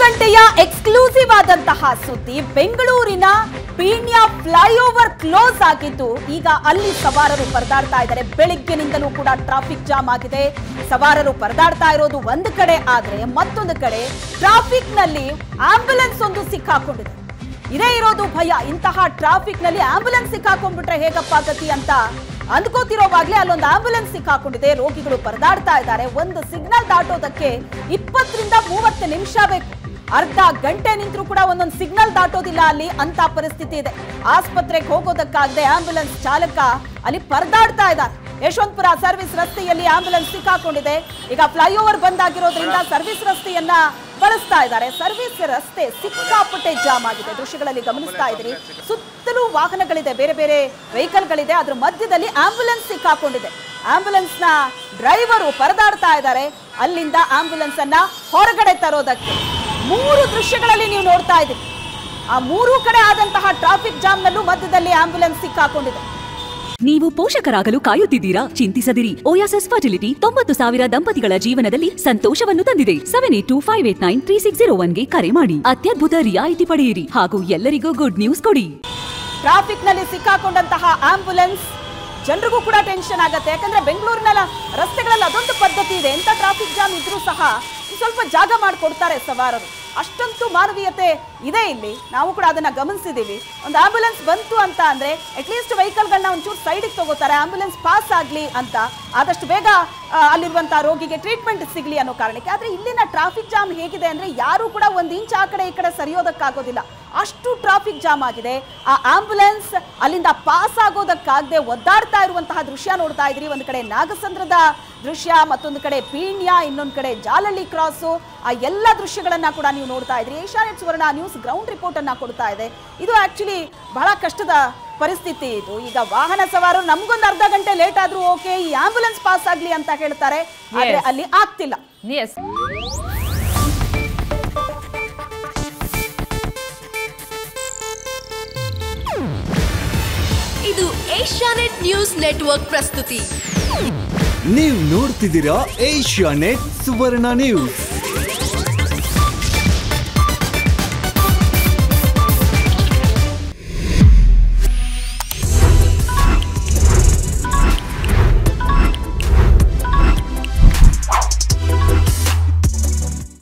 ಗಂಟೆಯ ಎಕ್ಸ್ಕ್ಲೂಸಿವ್ ಆದಂತಹ ಸುದ್ದಿ ಬೆಂಗಳೂರಿನ ಪೀಣ್ಯ ಫ್ಲೈಓವರ್ ಕ್ಲೋಸ್ ಆಗಿದ್ದು ಈಗ ಅಲ್ಲಿ ಸವಾರರು ಪರದಾಡ್ತಾ ಇದ್ದಾರೆ ಬೆಳಿಗ್ಗೆನಿಂದಲೂ ಕೂಡ ಟ್ರಾಫಿಕ್ ಜಾಮ್ ಆಗಿದೆ ಸವಾರರು ಪರದಾಡ್ತಾ ಇರೋದು ಒಂದು ಕಡೆ ಆದ್ರೆ ಮತ್ತೊಂದು ಕಡೆ ಟ್ರಾಫಿಕ್ ನಲ್ಲಿ ಆಂಬ್ಯುಲೆನ್ಸ್ ಒಂದು ಸಿಕ್ಕಾಕೊಂಡಿದೆ ಇದೇ ಇರೋದು ಭಯ ಇಂತಹ ಟ್ರಾಫಿಕ್ ನಲ್ಲಿ ಆಂಬ್ಯುಲೆನ್ಸ್ ಸಿಕ್ಕಾಕೊಂಡ್ಬಿಟ್ರೆ ಹೇಗಪ್ಪ ಗತಿ ಅಂತ ಅಂದ್ಕೋತಿರೋವಾಗ್ಲೇ ಅಲ್ಲೊಂದು ಆಂಬ್ಯುಲೆನ್ಸ್ ಸಿಕ್ಕಾಕೊಂಡಿದೆ ರೋಗಿಗಳು ಪರದಾಡ್ತಾ ಇದ್ದಾರೆ ಒಂದು ಸಿಗ್ನಲ್ ದಾಟೋದಕ್ಕೆ ಇಪ್ಪತ್ತರಿಂದ ಮೂವತ್ತು ನಿಮಿಷ ಬೇಕು ಅರ್ಧ ಗಂಟೆ ನಿಂತರೂ ಕೂಡ ಒಂದೊಂದು ಸಿಗ್ನಲ್ ದಾಟೋದಿಲ್ಲ ಅಲ್ಲಿ ಅಂತ ಪರಿಸ್ಥಿತಿ ಇದೆ ಆಸ್ಪತ್ರೆಗೆ ಹೋಗೋದಕ್ಕಾಗದೆ ಆಂಬ್ಯುಲೆನ್ಸ್ ಚಾಲಕ ಅಲ್ಲಿ ಪರದಾಡ್ತಾ ಇದ್ದಾರೆ ಯಶವಂತಪುರ ಸರ್ವಿಸ್ ರಸ್ತೆಯಲ್ಲಿ ಆಂಬ್ಯುಲೆನ್ಸ್ ಸಿಕ್ಕಾಕೊಂಡಿದೆ ಈಗ ಫ್ಲೈಓವರ್ ಬಂದಾಗಿರೋದ್ರಿಂದ ಸರ್ವಿಸ್ ರಸ್ತೆಯನ್ನ ಬಳಸ್ತಾ ಇದ್ದಾರೆ ಸರ್ವಿಸ್ ರಸ್ತೆ ಸಿಕ್ಕಾಪಟ್ಟೆ ಜಾಮ್ ಆಗಿದೆ ದೃಶ್ಯಗಳಲ್ಲಿ ಗಮನಿಸ್ತಾ ಇದ್ದೀರಿ ಸುತ್ತಲೂ ವಾಹನಗಳಿದೆ ಬೇರೆ ಬೇರೆ ವೆಹಿಕಲ್ಗಳಿದೆ ಅದ್ರ ಮಧ್ಯದಲ್ಲಿ ಆಂಬ್ಯುಲೆನ್ಸ್ ಸಿಕ್ಕಾಕೊಂಡಿದೆ ಆಂಬ್ಯುಲೆನ್ಸ್ ನ ಡ್ರೈವರು ಪರದಾಡ್ತಾ ಇದ್ದಾರೆ ಅಲ್ಲಿಂದ ಆಂಬ್ಯುಲೆನ್ಸ್ ಅನ್ನ ಹೊರಗಡೆ ತರೋದಕ್ಕೆ ಮೂರು ದೃಶ್ಯಗಳಲ್ಲಿ ನೀವು ನೋಡ್ತಾ ಇದ್ದೀರಿ ಆ ಮೂರು ಕಡೆ ಆದಂತಹ ಟ್ರಾಫಿಕ್ ಜಾಮ್ ನಲ್ಲೂ ಮಧ್ಯದಲ್ಲಿ ಆಂಬ್ಯುಲೆನ್ಸ್ ಸಿಕ್ಕಾಕೊಂಡಿದೆ ನೀವು ಪೋಷಕರಾಗಲು ಕಾಯುತ್ತಿದ್ದೀರಾ ಚಿಂತಿಸದಿರಿ ಓಯಾಸಸ್ ಫರ್ಟಿಲಿಟಿ ತೊಂಬತ್ತು ಸಾವಿರ ದಂಪತಿಗಳ ಜೀವನದಲ್ಲಿ ಸಂತೋಷವನ್ನು ತಂದಿದೆ seven eight two five eight nine three six zero ಒನ್ಗೆ ಕರೆ ಮಾಡಿ ಅತ್ಯದ್ಭುತ ರಿಯಾಯಿತಿ ಪಡೆಯಿರಿ ಹಾಗೂ ಎಲ್ಲರಿಗೂ ಗುಡ್ ನ್ಯೂಸ್ ಕೊಡಿ ಟ್ರಾಫಿಕ್ ನಲ್ಲಿ ಸಿಕ್ಕಾಕೊಂಡಂತಹ ಆಂಬ್ಯುಲೆನ್ಸ್ ಜನರಿಗೂ ಕೂಡ ಟೆನ್ಷನ್ ಆಗತ್ತೆ ಯಾಕಂದ್ರೆ ಬೆಂಗಳೂರಿನ ರಸ್ತೆಗಳಲ್ಲಿ ಅದೊಂದು ಪದ್ಧತಿ ಇದೆ ಎಂತ ಟ್ರಾಫಿಕ್ ಜಾಮ್ ಇದ್ರೂ ಸಹ ಒಂದ್ ಸ್ವಲ್ಪ ಜಾಗ ಮಾಡಿಕೊಡ್ತಾರೆ ಸವಾರರು ಅಷ್ಟಂತೂ ಮಾನವೀಯತೆ ಇದೆ ಇಲ್ಲಿ ನಾವು ಕೂಡ ಅದನ್ನ ಗಮನಿಸಿದೀವಿ ಒಂದು ಆಂಬ್ಯುಲೆನ್ಸ್ ಬಂತು ಅಂತ ಅಂದ್ರೆ ಅಟ್ಲೀಸ್ಟ್ ವೆಹಿಕಲ್ಗಳನ್ನ ಒಂಚೂರು ಸೈಡಿಗೆ ತಗೋತಾರೆ ಆಂಬ್ಯುಲೆನ್ಸ್ ಪಾಸ್ ಆಗ್ಲಿ ಅಂತ ಆದಷ್ಟು ಬೇಗ ಆ, ಅಲ್ಲಿರುವಂತಹ ರೋಗಿಗೆ ಟ್ರೀಟ್ಮೆಂಟ್ ಸಿಗ್ಲಿ ಅನ್ನೋ ಕಾರಣಕ್ಕೆ ಆದ್ರೆ ಇಲ್ಲಿನ ಟ್ರಾಫಿಕ್ ಜಾಮ್ ಹೇಗಿದೆ ಅಂದ್ರೆ ಯಾರು ಕೂಡ ಒಂದು ಇಂಚ್ ಆ ಕಡೆ ಈ ಕಡೆ ಸರಿಯೋದಕ್ಕಾಗೋದಿಲ್ಲ ಅಷ್ಟು ಟ್ರಾಫಿಕ್ ಜಾಮ್ ಆಗಿದೆ ಆ ಆಂಬ್ಯುಲೆನ್ಸ್ ಅಲ್ಲಿಂದ ಪಾಸ್ ಆಗೋದಕ್ಕಾಗದೆ ಒದ್ದಾಡ್ತಾ ಇರುವಂತಹ ದೃಶ್ಯ ನೋಡ್ತಾ ಇದ್ರಿ ಒಂದು ಕಡೆ ನಾಗಸಂದ್ರದ ದೃಶ್ಯ ಮತ್ತೊಂದು ಕಡೆ ಪೀಣ್ಯ ಇನ್ನೊಂದು ಕಡೆ ಜಾಲಹಳ್ಳಿ ಕ್ರಾಸು ಆ ಎಲ್ಲ ದೃಶ್ಯಗಳನ್ನ ಕೂಡ ನೀವು ನೋಡ್ತಾ ಇದ್ರಿ Asianet Suvarna news ground report ಅನ್ನ ಕೊಡ್ತಾ ಇದೆ ಇದು ಆಕ್ಚುಲಿ ಬಹಳ ಕಷ್ಟದ ಪರಿಸ್ಥಿತಿ ಇದು ಈಗ ವಾಹನ ಸವಾರರು ನಮ್ಗೊಂದು ಅರ್ಧ ಗಂಟೆ ಲೇಟ್ ಆದ್ರೂ ಓಕೆ ಈ ಆಂಬ್ಯುಲೆನ್ಸ್ ಪಾಸ್ ಆಗ್ಲಿ ಅಂತ ಹೇಳ್ತಾರೆ ಆದ್ರೆ Yes. ಅಲ್ಲಿ ಆಗ್ತಿಲ್ಲ ಎಸ್ ಇದು ಏಷ್ಯಾನೆಟ್ ನ್ಯೂಸ್ ನೆಟ್ವರ್ಕ್ ಪ್ರಸ್ತುತಿ ನೀವು ನೋಡ್ತಿದ್ದೀರಾ ಏಷ್ಯಾ ನೆಟ್ ಸುವರ್ಣ ನ್ಯೂಸ್